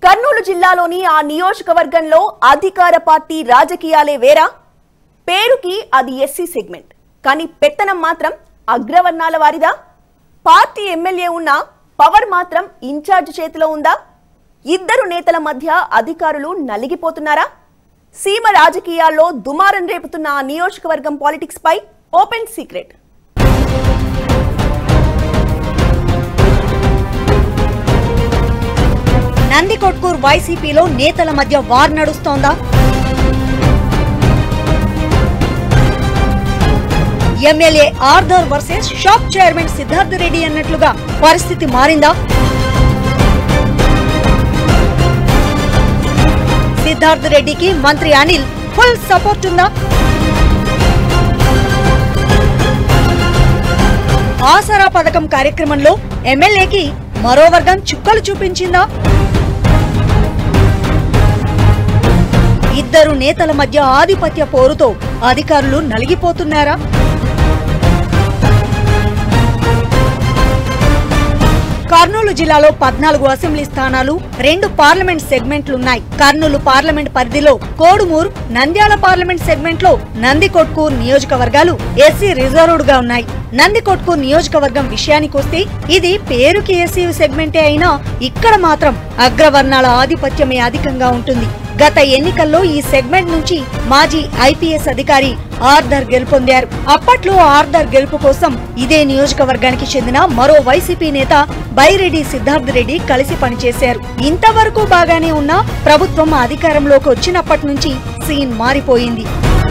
కర్నూలు జిల్లాలోని ఆ నియోజకవర్గంలో అధికార పార్టీ రాజకీయాలే వేరా పేరుకి అది ఎస్సీ సెగ్మెంట్ కానీ పెత్తనం మాత్రం అగ్రవర్ణాల వారిదా పార్టీ ఎమ్మెల్యే ఉన్న పవర్ మాత్రం ఇన్ఛార్జ్ చేతిలో ఉందా ఇద్దరు నేతల మధ్య అధికారులు నలిగిపోతున్నారా సీమ రాజకీయాల్లో దుమారం రేపుతున్న ఆ నియోజకవర్గం పాలిటిక్స్ పై ఓపెన్ సీక్రెట్ నందికొట్కూర్ వైసీపీలో నేతల మధ్య వార్ నడుస్తోందా ఎమ్మెల్యే ఆర్థర్ వర్సెస్ షాప్ చైర్మన్ సిద్ధార్థ రెడ్డి అన్నట్లుగా పరిస్థితి మారిందా సిద్ధార్థ రెడ్డికి మంత్రి అనిల్ ఫుల్ సపోర్ట్ ఉందా ఆసరా పథకం కార్యక్రమంలో ఎమ్మెల్యేకి మరో వర్గం చుక్కలు చూపించిందా ఇద్దరు నేతల మధ్య ఆధిపత్య పోరుతో అధికారులు నలిగిపోతున్నారా కర్నూలు జిల్లాలో పద్నాలుగు అసెంబ్లీ స్థానాలు రెండు పార్లమెంట్ సెగ్మెంట్లున్నాయి కర్నూలు పార్లమెంట్ పరిధిలో కోడుమూర్ నంద్యాల పార్లమెంట్ సెగ్మెంట్ లో నందికొట్కూర్ నియోజకవర్గాలు ఎస్సీ రిజర్వ్డ్ గా ఉన్నాయి నందికొట్కూర్ నియోజకవర్గం విషయానికొస్తే ఇది పేరుకి ఎస్సీ సెగ్మెంటే అయినా ఇక్కడ మాత్రం అగ్రవర్ణాల ఆధిపత్యమే అధికంగా ఉంటుంది గత ఎన్నికల్లో ఈ సెగ్మెంట్ నుంచి మాజీ ఐపీఎస్ అధికారి ఆర్దర్ గెలుపొందారు అప్పట్లో ఆర్దర్ గెలుపు కోసం ఇదే నియోజకవర్గానికి చెందిన మరో వైసీపీ నేత బైరెడ్డి సిద్ధార్థ్ రెడ్డి కలిసి పనిచేశారు ఇంతవరకు బాగానే ఉన్నా ప్రభుత్వం అధికారంలోకి వచ్చినప్పటి నుంచి సీన్ మారిపోయింది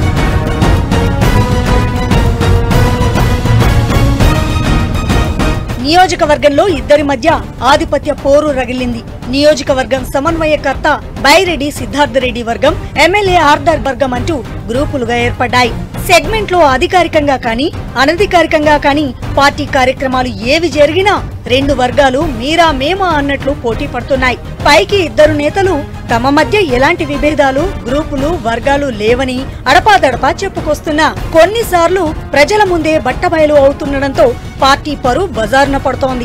నియోజకవర్గంలో ఇద్దరి మధ్య ఆధిపత్య పోరు రగిలింది నియోజకవర్గం సమన్వయకర్త బైరెడ్డి సిద్ధార్థ రెడ్డి వర్గం ఎమ్మెల్యే ఆర్దర్ వర్గం అంటూ గ్రూపులుగా ఏర్పడ్డాయి సెగ్మెంట్ లో అధికారికంగా కానీ అనధికారికంగా కానీ పార్టీ కార్యక్రమాలు ఏవి జరిగినా రెండు వర్గాలు మీరా మేమా అన్నట్లు పోటీ పడుతున్నాయి పైకి ఇద్దరు నేతలు తమ మధ్య ఎలాంటి విభేదాలు గ్రూపులు వర్గాలు లేవని అడపాదడపా చెప్పుకొస్తున్నా కొన్నిసార్లు ప్రజల ముందే బట్టబయలు అవుతుండడంతో పార్టీ పరు బజార్న పడుతోంది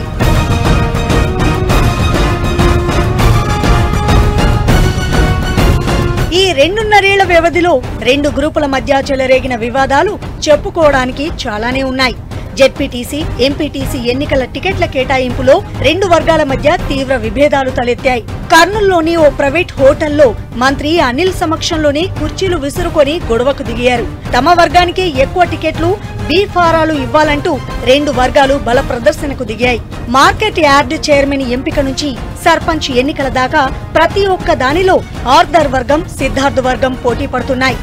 ఈ రెండున్నరేళ్ల వ్యవధిలో రెండు గ్రూపుల మధ్య చెలరేగిన వివాదాలు చెప్పుకోవడానికి చాలానే ఉన్నాయి జెడ్పీటీసీ ఎంపీటీసీ ఎన్నికల టికెట్ల కేటాయింపులో రెండు వర్గాల మధ్య తీవ్ర విభేదాలు తలెత్తాయి కర్నూలులోని ఓ ప్రైవేట్ హోటల్లో మంత్రి అనిల్ సమక్షంలోనే కుర్చీలు విసురుకొని గొడవకు దిగారు తమ వర్గానికే ఎక్కువ టికెట్లు బీ ఫారాలు ఇవ్వాలంటూ రెండు వర్గాలు బల ప్రదర్శనకు దిగాయి మార్కెట్ యార్డ్ చైర్మన్ ఎంపిక నుంచి సర్పంచ్ ఎన్నికల దాకా ప్రతి ఒక్క దానిలో ఆర్దర్ వర్గం సిద్ధార్థ్ వర్గం పోటీ పడుతున్నాయి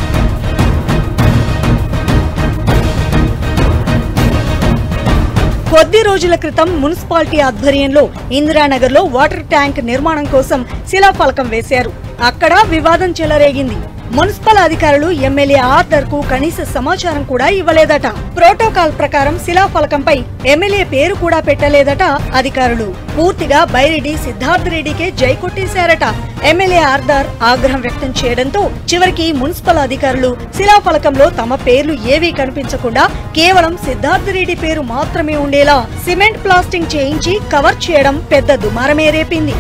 కొద్ది రోజుల క్రితం మున్సిపాలిటీ ఆధ్వర్యంలో ఇందిరానగర్ లో వాటర్ ట్యాంక్ నిర్మాణం కోసం శిలాఫలకం వేశారు అక్కడ వివాదం చెలరేగింది మున్సిపల్ అధికారులు ఎమ్మెల్యే ఆర్థర్ కు కనీస సమాచారం కూడా ఇవ్వలేదట ప్రోటోకాల్ ప్రకారం శిలాఫలకంపై ఎమ్మెల్యే పేరు కూడా పెట్టలేదట అధికారులు పూర్తిగా బైరెడ్డి సిద్ధార్థ్ రెడ్డికే జై కొట్టేశారట ఎమ్మెల్యే ఆర్దార్ ఆగ్రహం వ్యక్తం చేయడంతో చివరికి మున్సిపల్ అధికారులు శిలాఫలకంలో తమ పేర్లు ఏవీ కనిపించకుండా కేవలం సిద్ధార్థ్ రెడ్డి పేరు మాత్రమే ఉండేలా సిమెంట్ ప్లాస్టింగ్ చేయించి కవర్ చేయడం పెద్ద దుమారమే రేపింది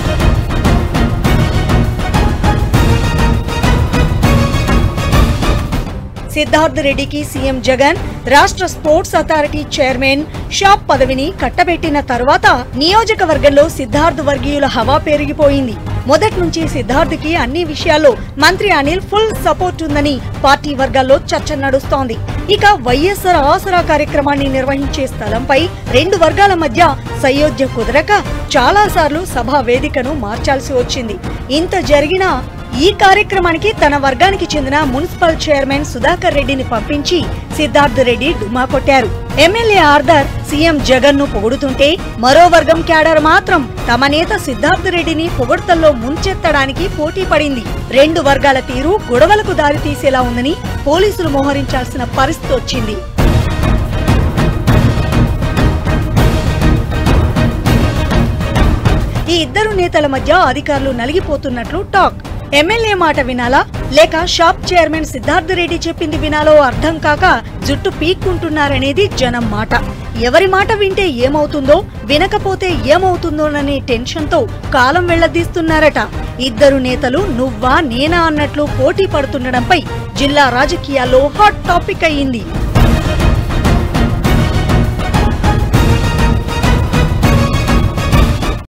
సిద్ధార్థ్ రెడ్డికి సీఎం జగన్ రాష్ట్ర స్పోర్ట్స్ అథారిటీ చైర్మన్ షాప్ పదవిని కట్టబెట్టిన తర్వాత నియోజకవర్గంలో సిద్ధార్థ్ వర్గీయుల హవా పెరిగిపోయింది మొదటి నుంచి సిద్ధార్థ్కి అన్ని విషయాల్లో మంత్రి అనిల్ ఫుల్ సపోర్ట్ ఉందని పార్టీ వర్గాల్లో చర్చ నడుస్తోంది ఇక వైఎస్ఆర్ ఆసరా కార్యక్రమాన్ని నిర్వహించే స్థలంపై రెండు వర్గాల మధ్య సయోధ్య కుదరక చాలా సార్లు సభా వేదికను మార్చాల్సి వచ్చింది ఇంత జరిగినా ఈ కార్యక్రమానికి తన వర్గానికి చెందిన మున్సిపల్ చైర్మన్ సుధాకర్ రెడ్డిని పంపించి సిద్ధార్థ్ రెడ్డి డుమా కొట్టారు ఎమ్మెల్యే ఆర్దర్ సీఎం జగన్ ను పొగుడుతుంటే మరో వర్గం క్యాడర్ మాత్రం తమ నేత సిద్ధార్థ్ రెడ్డిని పొగడ్తల్లో ముంచెత్తడానికి పోటీ పడింది రెండు వర్గాల తీరు గొడవలకు దారితీసేలా ఉందని పోలీసులు మోహరించాల్సిన పరిస్థితి వచ్చింది ఈ ఇద్దరు నేతల మధ్య అధికారులు నలిగిపోతున్నట్లు టాక్ ఎమ్మెల్యే మాట వినాలా లేక షాప్ చైర్మన్ సిద్ధార్థ రెడ్డి చెప్పింది వినాలో అర్థం కాక జుట్టు పీక్కుంటున్నారనేది జనం మాట ఎవరి మాట వింటే ఏమవుతుందో వినకపోతే ఏమవుతుందోననే టెన్షన్తో కాలం వెళ్లదీస్తున్నారట ఇద్దరు నేతలు నువ్వా నేనా అన్నట్లు పోటీ పడుతుండడంపై జిల్లా రాజకీయాల్లో హాట్ టాపిక్ అయ్యింది